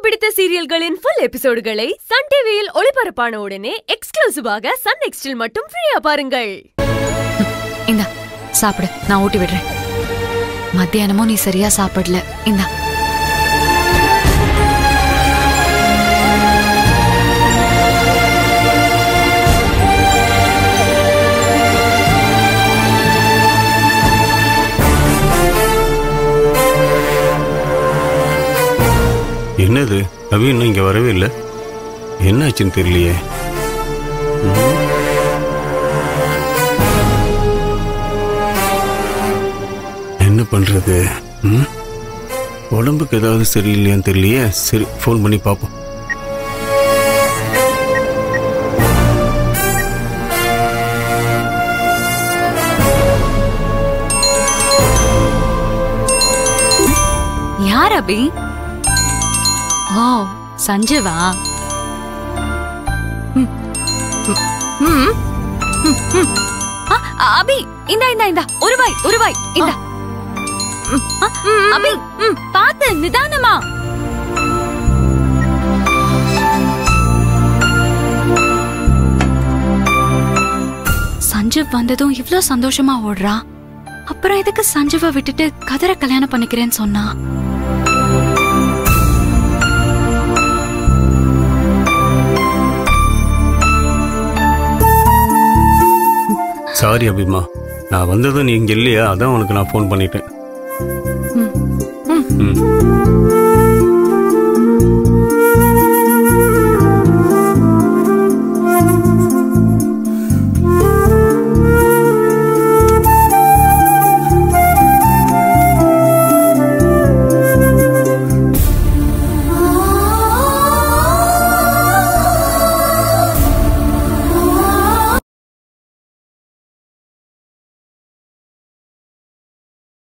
பிடித்த சீரியல்களின் full எபிசோடுகளை Sun டிவியில் ஒளிபரப்பான உடனே எக்ஸ்க்ளூசிவாக சன் நெக்ஸ்டில் மட்டும் ஃப்ரீயா பாருங்கள் இந்தா சாப்பிடு நான் ஊட்டி விடுறேன் மத்தியானமும் நீ சரியா சாப்பிடல இந்தா என்னது அபி இன்னும் இங்க வரவே இல்லை என்னாச்சுன்னு தெரியலையே ம். என்ன பண்றது ம்? உடம்புக்கு ஏதாவது சரியில்லையான்னு தெரியலையே சரி ஃபோன் பண்ணி பார்ப்போம் யார் அபி ஓ சஞ்சீவா ம், ம், ம், ம், ம். ஆ, அபி இந்தா இந்தா இந்தா ஒரு வாய் ஒரு வாய் இந்தா ம், ஆ, அபி ம், பாத்து நிதானமா சஞ்சீவ் வந்ததும் இவ்ளோ சந்தோஷமா ஓடுறா அப்புறம் எதுக்கு சஞ்சீவை விட்டுட்டு கதிரை கல்யாணம் பண்ணிக்கிறேன்னு சொன்னா சாரி அபிமா நான் வந்ததும் நீ இங்க இல்லையா அதான் உனக்கு நான் ஃபோன் பண்ணிட்டேன்